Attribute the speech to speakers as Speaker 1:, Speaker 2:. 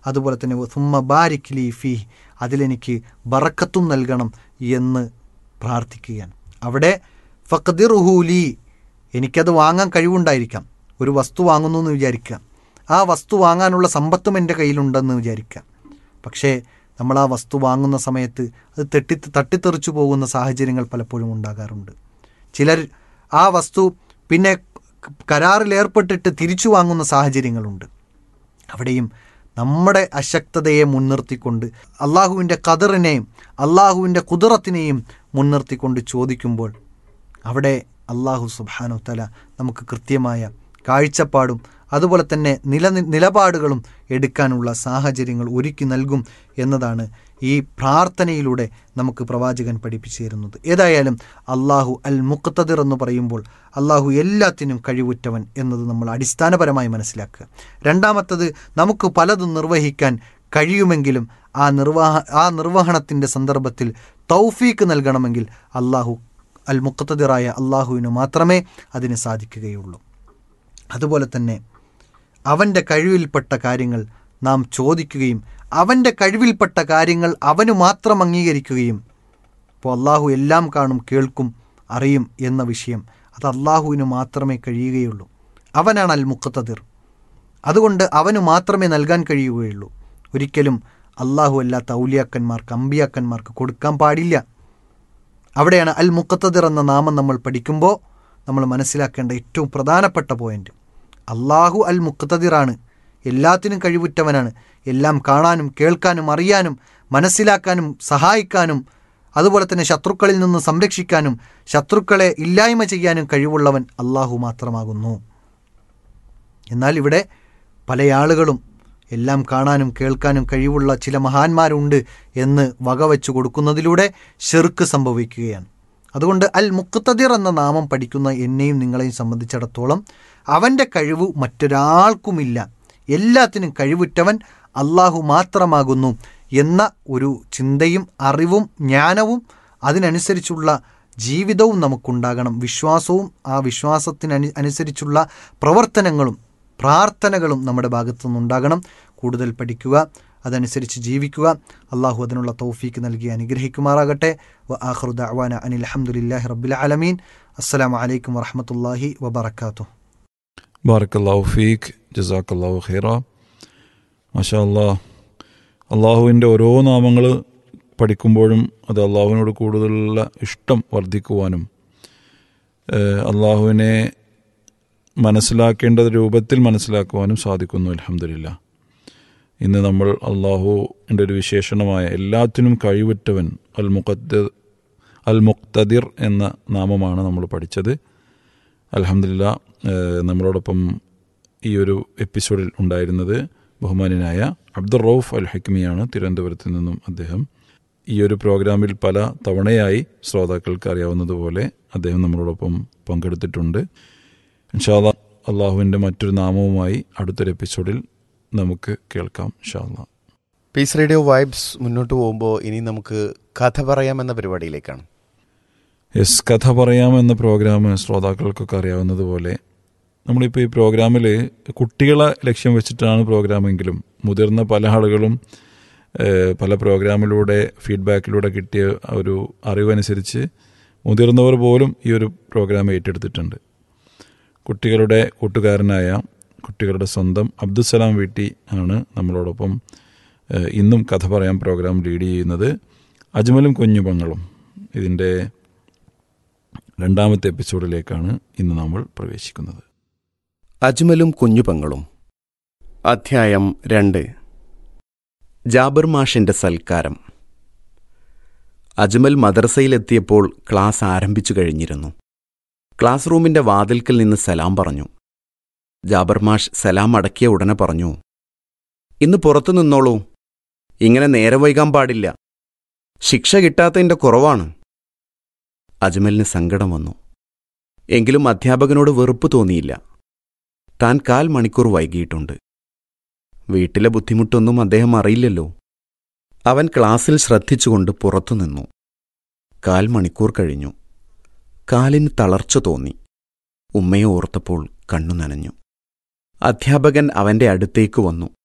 Speaker 1: അതുപോലെ തന്നെ സുമ്മ ബാരിക് ലി ഫി അതിലെനിക്ക് ബറക്കത്തും നൽകണം എന്ന് പ്രാർത്ഥിക്കുകയാണ് അവിടെ ഫഖദിറുഹൂലി എനിക്കത് വാങ്ങാൻ കഴിവുണ്ടായിരിക്കാം ഒരു വസ്തു വാങ്ങുന്നു എന്ന് വിചാരിക്കുക ആ വസ്തു വാങ്ങാനുള്ള സമ്പത്തും എൻ്റെ കയ്യിലുണ്ടെന്ന് വിചാരിക്കുക പക്ഷേ നമ്മൾ ആ വസ്തു വാങ്ങുന്ന സമയത്ത് അത് തെട്ടി തട്ടിത്തെറിച്ചു പോകുന്ന സാഹചര്യങ്ങൾ പലപ്പോഴും ഉണ്ടാകാറുണ്ട് ചിലർ ആ വസ്തു പിന്നെ കരാറിൽ ഏർപ്പെട്ടിട്ട് തിരിച്ചു വാങ്ങുന്ന സാഹചര്യങ്ങളുണ്ട് അവിടെയും നമ്മുടെ അശക്തതയെ മുൻനിർത്തിക്കൊണ്ട് അള്ളാഹുവിൻ്റെ കതറിനെയും അള്ളാഹുവിൻ്റെ കുതിറത്തിനെയും മുൻനിർത്തിക്കൊണ്ട് ചോദിക്കുമ്പോൾ അവിടെ അള്ളാഹു സുബാനു തല നമുക്ക് കൃത്യമായ കാഴ്ചപ്പാടും അതുപോലെ തന്നെ നില നിലപാടുകളും എടുക്കാനുള്ള സാഹചര്യങ്ങൾ ഒരുക്കി നൽകും എന്നതാണ് ഈ പ്രാർത്ഥനയിലൂടെ നമുക്ക് പ്രവാചകൻ പഠിപ്പിച്ചു തരുന്നത് ഏതായാലും അള്ളാഹു അൽ മുക്തദിർ എന്ന് പറയുമ്പോൾ അള്ളാഹു എല്ലാത്തിനും കഴിവുറ്റവൻ എന്നത് നമ്മൾ അടിസ്ഥാനപരമായി മനസ്സിലാക്കുക രണ്ടാമത്തത് നമുക്ക് പലതും നിർവഹിക്കാൻ കഴിയുമെങ്കിലും ആ നിർവാഹ ആ നിർവഹണത്തിൻ്റെ സന്ദർഭത്തിൽ തൗഫീക്ക് നൽകണമെങ്കിൽ അള്ളാഹു അൽ മുക്തദിറായ അള്ളാഹുവിന് മാത്രമേ അതിന് സാധിക്കുകയുള്ളൂ അതുപോലെ തന്നെ അവൻ്റെ കഴിവിൽപ്പെട്ട കാര്യങ്ങൾ നാം ചോദിക്കുകയും അവൻ്റെ കഴിവിൽപ്പെട്ട കാര്യങ്ങൾ അവന് മാത്രം അംഗീകരിക്കുകയും ഇപ്പോൾ അള്ളാഹു എല്ലാം കാണും കേൾക്കും അറിയും എന്ന വിഷയം അത് അള്ളാഹുവിന് മാത്രമേ കഴിയുകയുള്ളൂ അവനാണ് അൽ മുക്കത്തതിർ അതുകൊണ്ട് അവന് മാത്രമേ നൽകാൻ കഴിയുകയുള്ളൂ ഒരിക്കലും അള്ളാഹു അല്ലാത്ത ഔലിയാക്കന്മാർക്ക് അമ്പിയാക്കന്മാർക്ക് കൊടുക്കാൻ പാടില്ല അവിടെയാണ് അൽ മുക്കത്തതിർ എന്ന നാമം നമ്മൾ പഠിക്കുമ്പോൾ നമ്മൾ മനസ്സിലാക്കേണ്ട ഏറ്റവും പ്രധാനപ്പെട്ട പോയിന്റ് അള്ളാഹു അൽ മുക്തദിറാണ് എല്ലാത്തിനും കഴിവുറ്റവനാണ് എല്ലാം കാണാനും കേൾക്കാനും അറിയാനും മനസ്സിലാക്കാനും സഹായിക്കാനും അതുപോലെ തന്നെ ശത്രുക്കളിൽ നിന്ന് സംരക്ഷിക്കാനും ശത്രുക്കളെ ഇല്ലായ്മ ചെയ്യാനും കഴിവുള്ളവൻ അള്ളാഹു മാത്രമാകുന്നു എന്നാൽ ഇവിടെ പല ആളുകളും എല്ലാം കാണാനും കേൾക്കാനും കഴിവുള്ള ചില മഹാന്മാരുണ്ട് എന്ന് വകവെച്ചു കൊടുക്കുന്നതിലൂടെ ഷെർക്ക് സംഭവിക്കുകയാണ് അതുകൊണ്ട് അൽ മുക്തദിർ എന്ന നാമം പഠിക്കുന്ന എന്നെയും നിങ്ങളെയും സംബന്ധിച്ചിടത്തോളം അവൻ്റെ കഴിവ് മറ്റൊരാൾക്കുമില്ല എല്ലാത്തിനും കഴിവുറ്റവൻ അള്ളാഹു മാത്രമാകുന്നു എന്ന ഒരു ചിന്തയും അറിവും ജ്ഞാനവും അതിനനുസരിച്ചുള്ള ജീവിതവും നമുക്കുണ്ടാകണം വിശ്വാസവും ആ വിശ്വാസത്തിനനു അനുസരിച്ചുള്ള പ്രവർത്തനങ്ങളും പ്രാർത്ഥനകളും നമ്മുടെ ഭാഗത്തു നിന്നുണ്ടാകണം കൂടുതൽ പഠിക്കുക അതനുസരിച്ച് ജീവിക്കുക അള്ളാഹു അതിനുള്ള തൗഫീക്ക് നൽകി അനുഗ്രഹിക്കുമാറാകട്ടെ വ ആഖിറു ദഅവാന അനിൽ അൽഹംദുലില്ലാഹി റബ്ബിൽ ആലമീൻ അസ്സലാമു അലൈക്കും വറഹ്മത്തുള്ളാഹി വബറകാതുഹു
Speaker 2: ബാറക്കല്ലാഹു ഫീഖ് ജസാക്കല്ലാഹു ഖൈറ മാഷാ അല്ലാ അള്ളാഹുവിൻ്റെ ഓരോ നാമങ്ങൾ പഠിക്കുമ്പോഴും അത് അള്ളാഹുവിനോട് കൂടുതലുള്ള ഇഷ്ടം വർദ്ധിക്കുവാനും ഏഹ് അള്ളാഹുവിനെ മനസ്സിലാക്കേണ്ട രൂപത്തിൽ മനസ്സിലാക്കുവാനും സാധിക്കുന്നു അലഹമില്ല ഇന്ന് നമ്മൾ അള്ളാഹുവിൻ്റെ ഒരു വിശേഷണമായ എല്ലാത്തിനും കഴിവുറ്റവൻ അൽ മുഖദ്ദർ അൽ മുക്തദിർ എന്ന നാമമാണ് നമ്മൾ പഠിച്ചത് അലഹമില്ല നമ്മളോടൊപ്പം ഈ ഒരു എപ്പിസോഡിൽ ഉണ്ടായിരുന്നത് ബഹുമാനായ അബ്ദുൾ റൌഫ് അൽ ഹക്കിമിയാണ് തിരുവനന്തപുരത്ത് നിന്നും അദ്ദേഹം ഈ ഒരു പ്രോഗ്രാമിൽ പല തവണയായി ശ്രോതാക്കൾക്ക് അറിയാവുന്നതുപോലെ അദ്ദേഹം നമ്മളോടൊപ്പം പങ്കെടുത്തിട്ടുണ്ട് ഇൻഷാല്ല അള്ളാഹുവിൻ്റെ മറ്റൊരു നാമവുമായി അടുത്തൊരു എപ്പിസോഡിൽ നമുക്ക് കേൾക്കാം ഇൻഷാല്ല
Speaker 3: പീസ് റേഡിയോ വൈബ്സ് മുന്നോട്ട് പോകുമ്പോൾ ഇനി നമുക്ക് കഥ പറയാം എന്ന പരിപാടിയിലേക്കാണ്
Speaker 2: യെസ് കഥ പറയാം എന്ന പ്രോഗ്രാം ശ്രോതാക്കൾക്കൊക്കെ അറിയാവുന്നതുപോലെ നമ്മളിപ്പോൾ ഈ പ്രോഗ്രാമിൽ കുട്ടികളെ ലക്ഷ്യം വെച്ചിട്ടാണ് പ്രോഗ്രാമെങ്കിലും മുതിർന്ന പല ആളുകളും ഏഹ്, പല പ്രോഗ്രാമിലൂടെ ഫീഡ്ബാക്കിലൂടെ കിട്ടിയ ഒരു അറിവനുസരിച്ച് മുതിർന്നവർ പോലും ഈ ഒരു പ്രോഗ്രാം ഏറ്റെടുത്തിട്ടുണ്ട് കുട്ടികളുടെ കൂട്ടുകാരനായ കുട്ടികളുടെ സ്വന്തം അബ്ദുസലാം വീട്ടി ആണ് നമ്മളോടൊപ്പം ഏഹ്, ഇന്നും കഥ പറയാൻ പ്രോഗ്രാം ലീഡ് ചെയ്യുന്നത് അജ്മലും കുഞ്ഞുപങ്ങളും ഇതിൻ്റെ രണ്ടാമത്തെ എപ്പിസോഡിലേക്കാണ് ഇന്ന് നമ്മൾ പ്രവേശിക്കുന്നത്
Speaker 3: അജ്മലും കുഞ്ഞുപങ്ങളും അധ്യായം രണ്ട് ജാബിർ മാഷിന്റെ സൽക്കാരം അജ്മൽ മദ്രസയിലെത്തിയപ്പോൾ ക്ലാസ് ആരംഭിച്ചു കഴിഞ്ഞിരുന്നു ക്ലാസ് റൂമിന്റെ വാതിൽക്കൽ നിന്ന് സലാം പറഞ്ഞു ജാബർ മാഷ് സലാം അടക്കിയ ഉടനെ പറഞ്ഞു ഇന്ന് പുറത്തു നിന്നോളൂ ഇങ്ങനെ നേരെ വൈകാൻ പാടില്ല ശിക്ഷ കിട്ടാത്തതിന്റെ കുറവാണ് അജ്മലിന് സങ്കടം വന്നു എങ്കിലും അധ്യാപകനോട് വെറുപ്പ് തോന്നിയില്ല താൻ കാൽ മണിക്കൂർ വൈകിയിട്ടുണ്ട് വീട്ടിലെ ബുദ്ധിമുട്ടൊന്നും അദ്ദേഹം അറിയില്ലല്ലോ അവൻ ക്ലാസ്സിൽ ശ്രദ്ധിച്ചുകൊണ്ട് പുറത്തുനിന്നു കാൽ മണിക്കൂർ കഴിഞ്ഞു കാലിന് തളർച്ച തോന്നി ഉമ്മയെ ഓർത്തപ്പോൾ കണ്ണു നനഞ്ഞു അധ്യാപകൻ അവന്റെ അടുത്തേക്ക് വന്നു